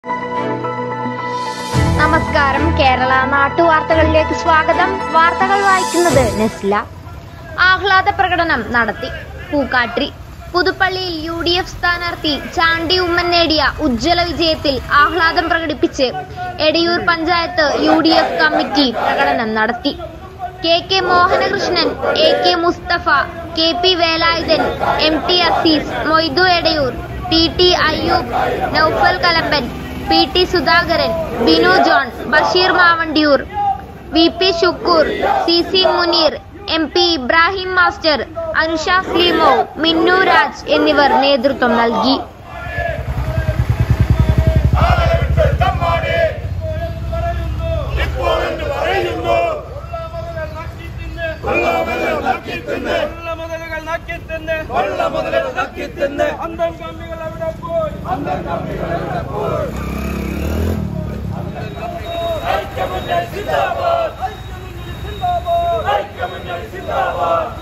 നമസ്കാരം കേരള നാട്ടുവാർത്തകളിലേക്ക് സ്വാഗതം വാർത്തകൾ വായിക്കുന്നത് നെസ്ല ആഹ്ലാദ പ്രകടനം നടത്തി പൂക്കാട്രി പുതുപ്പള്ളിയിൽ യു ഡി എഫ് സ്ഥാനാർത്ഥി ചാണ്ടി ഉമ്മൻ നേടിയ ഉജ്ജ്വല വിജയത്തിൽ ആഹ്ലാദം പ്രകടിപ്പിച്ച് Edayur panchayat U D F committee പ്രകടനം നടത്തി K K Mohanakrishnan A K Musthafa K P Velayudhan M T Azeez Moidu Edayur T T Ayyoob Noufal Kalamban P T Sudhakaran Binu John Basheer Mavandiyur V P Shukkoor C C Muneer M P Ibrahim master Anusha Sleemo Minnu Raj എന്നിവർ നേതൃത്വം നൽകി മുതലുകൾ നക്കി തിന്ന് അന്തം കമ്മികൾ അവിടെ പോയി ഐക്യമുന്നണി സിന്ദാബാദ് ഐക്യമുന്നണി സിന്ദാബാദ്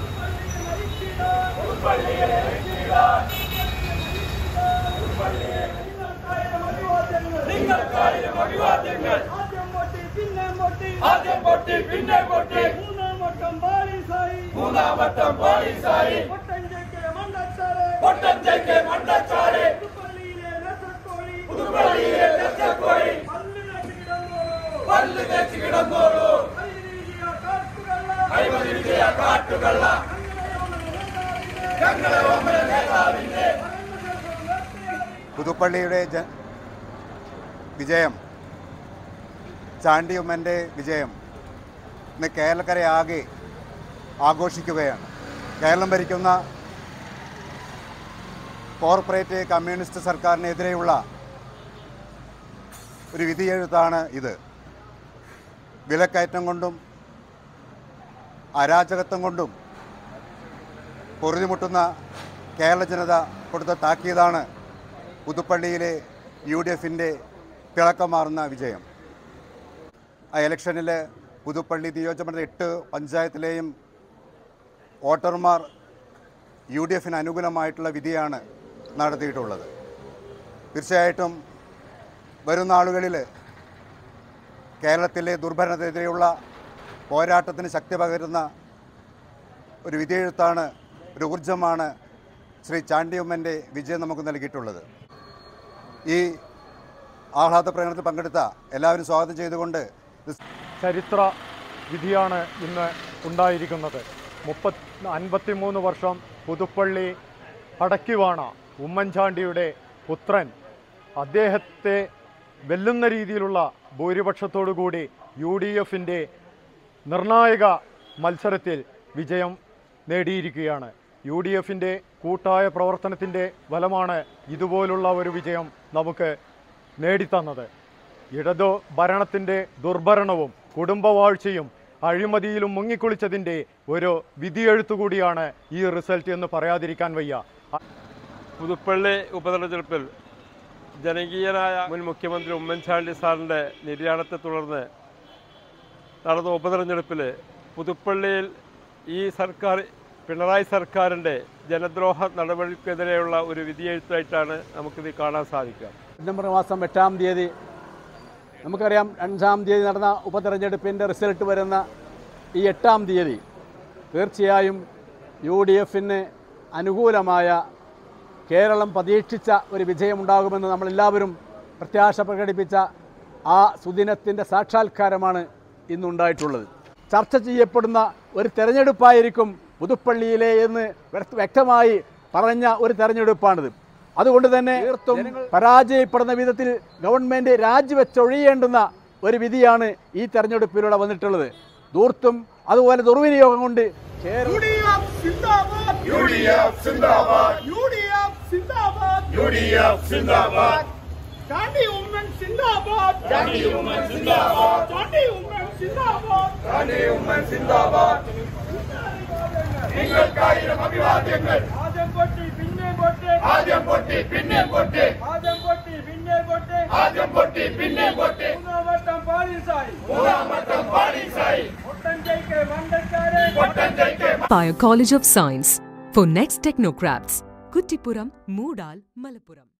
നിങ്ങൾക്കായിരം അഭിവാദ്യങ്ങൾ ആദ്യം പൊട്ടി പിന്നെ പൊട്ടി മൂന്നാം വട്ടം പാളീസായി മൂന്നാം വട്ടം പാളീസായി പൊട്ടഞ്ചയ്ക്ക് മണ്ടച്ചാറ് പുതുപ്പള്ളിയിലെ രസക്കോഴി പല്ല് തേച്ച് കിടന്നോളൂ അഴിമതി വിജയ കാട്ടുകള്ള ഞങ്ങളെ ഓമന നേതാവിന്റെ പുതുപ്പള്ളിയുടെ ജ വിജയം ചാണ്ടിയുമ്മൻ്റെ വിജയം ഇന്ന് കേരളക്കരയാകെ ആഘോഷിക്കുകയാണ് കേരളം ഭരിക്കുന്ന കോർപ്പറേറ്റ് കമ്മ്യൂണിസ്റ്റ് സർക്കാരിനെതിരെയുള്ള ഒരു വിധിയെഴുത്താണ് ഇത് വിലക്കയറ്റം കൊണ്ടും അരാജകത്വം കൊണ്ടും പൊറുതിമുട്ടുന്ന കേരള ജനത കൊടുത്ത താക്കീതാണ് പുതുപ്പള്ളിയിലെ യു ഡി എഫിൻ്റെ തിളക്കമാർന്ന വിജയം ആ ഇലക്ഷനിൽ പുതുപ്പള്ളി നിയോജകമണ്ഡലം എട്ട് പഞ്ചായത്തിലെയും വോട്ടർമാർ യു ഡി എഫിന് അനുകൂലമായിട്ടുള്ള വിധിയാണ് നടത്തിയിട്ടുള്ളത് തീർച്ചയായിട്ടും വരുന്ന ആളുകളിൽ കേരളത്തിലെ ദുർഭരണത്തിനെതിരെയുള്ള പോരാട്ടത്തിന് ശക്തി പകരുന്ന ഒരു വിധിയെഴുത്താണ് ഒരു ഊർജമാണ് ശ്രീ ചാണ്ടിയമ്മൻ്റെ വിജയം നമുക്ക് നൽകിയിട്ടുള്ളത് ഈ ആഹ്ലാദ പ്രകടനത്തിൽ പങ്കെടുത്ത എല്ലാവരും സ്വാഗതം ചെയ്തുകൊണ്ട് ഇത് ചരിത്ര വിധിയാണ് ഇന്ന് ഉണ്ടായിരിക്കുന്നത് മുപ്പത് അൻപത്തിമൂന്ന് വർഷം പുതുപ്പള്ളി അടക്കിവാണ ഉമ്മൻചാണ്ടിയുടെ പുത്രൻ അദ്ദേഹത്തെ വെല്ലുന്ന രീതിയിലുള്ള ഭൂരിപക്ഷത്തോടു കൂടി യു ഡി എഫിൻ്റെ നിർണായക മത്സരത്തിൽ വിജയം നേടിയിരിക്കുകയാണ് യു ഡി എഫിൻ്റെ കൂട്ടായ പ്രവർത്തനത്തിൻ്റെ ഫലമാണ് ഇതുപോലുള്ള ഒരു വിജയം നമുക്ക് നേടിത്തന്നത് ഇടതു ഭരണത്തിൻ്റെ ദുർഭരണവും കുടുംബവാഴ്ചയും അഴിമതിയിലും മുങ്ങിക്കുളിച്ചതിൻ്റെ ഒരു വിധിയെഴുത്തു കൂടിയാണ് ഈ റിസൾട്ട് എന്ന് പറയാതിരിക്കാൻ വയ്യ പുതുപ്പള്ളി ഉപതെരഞ്ഞെടുപ്പിൽ ജനകീയനായ മുൻ മുഖ്യമന്ത്രി ഉമ്മൻചാണ്ടി സാറിൻ്റെ നിര്യാണത്തെ തുടർന്ന് നടന്ന ഉപതെരഞ്ഞെടുപ്പിൽ പുതുപ്പള്ളിയിൽ ഈ സർക്കാർ പിണറായി സർക്കാരിൻ്റെ ജനദ്രോഹ നടപടിക്കെതിരെയുള്ള ഒരു വിധിയെഴുത്തായിട്ടാണ് നമുക്കിത് കാണാൻ സാധിക്കുക സെപ്റ്റംബർ മാസം എട്ടാം തീയതി നമുക്കറിയാം അഞ്ചാം തീയതി നടന്ന ഉപതെരഞ്ഞെടുപ്പിൻ്റെ റിസൾട്ട് വരുന്ന ഈ എട്ടാം തീയതി തീർച്ചയായും യു ഡി എഫിന് അനുകൂലമായ കേരളം പ്രതീക്ഷിച്ച ഒരു വിജയമുണ്ടാകുമെന്ന് നമ്മളെല്ലാവരും പ്രത്യാശ പ്രകടിപ്പിച്ച ആ സുദിനത്തിൻ്റെ സാക്ഷാത്കാരമാണ് ഇന്നുണ്ടായിട്ടുള്ളത് ചർച്ച ചെയ്യപ്പെടുന്ന ഒരു തെരഞ്ഞെടുപ്പായിരിക്കും പുതുപ്പള്ളിയിലെ എന്ന് വ്യക്ത- വ്യക്തമായി പറഞ്ഞ ഒരു തെരഞ്ഞെടുപ്പാണിത് അതുകൊണ്ട് തന്നെ തീർത്തും പരാജയപ്പെടുന്ന വിധത്തിൽ ഗവൺമെൻറ് രാജിവെച്ചൊഴിയേണ്ടുന്ന ഒരു വിധിയാണ് ഈ തെരഞ്ഞെടുപ്പിലൂടെ വന്നിട്ടുള്ളത് ദൂർത്തും അതുപോലെ ദുർവിനിയോഗം കൊണ്ട് കേരളം ഗാന്ധി ഉമ്മൻ സിന്ദാബാദ് ഗാന്ധി ഉമ്മൻ സിന്ദാബാദ് ഗാന്ധി ഉമ്മൻ സിന്ദാബാദ് ഗാന്ധി ഉമ്മൻ സിന്ദാബാദ് നിങ്ങൾക്കായിരം അഭിവാദ്യങ്ങൾ ആദ്യം പൊട്ടി പിന്നെ പൊട്ടി ആദ്യം പൊട്ടി പിന്നെ പൊട്ടി ആദ്യം പൊട്ടി പിന്നെ പൊട്ടി ആദ്യം പൊട്ടി പിന്നെ പൊട്ടി മൂന്നാം വട്ടം പാളീസായി മൂന്നാം വട്ടം പാളീസായി ഒട്ടഞ്ചയ്ക്ക് മണ്ടക്കാരെ ഒട്ടഞ്ചയ്ക്ക് Empire College of Science for next technocrats. Kuttipuram, Moodal, Malappuram.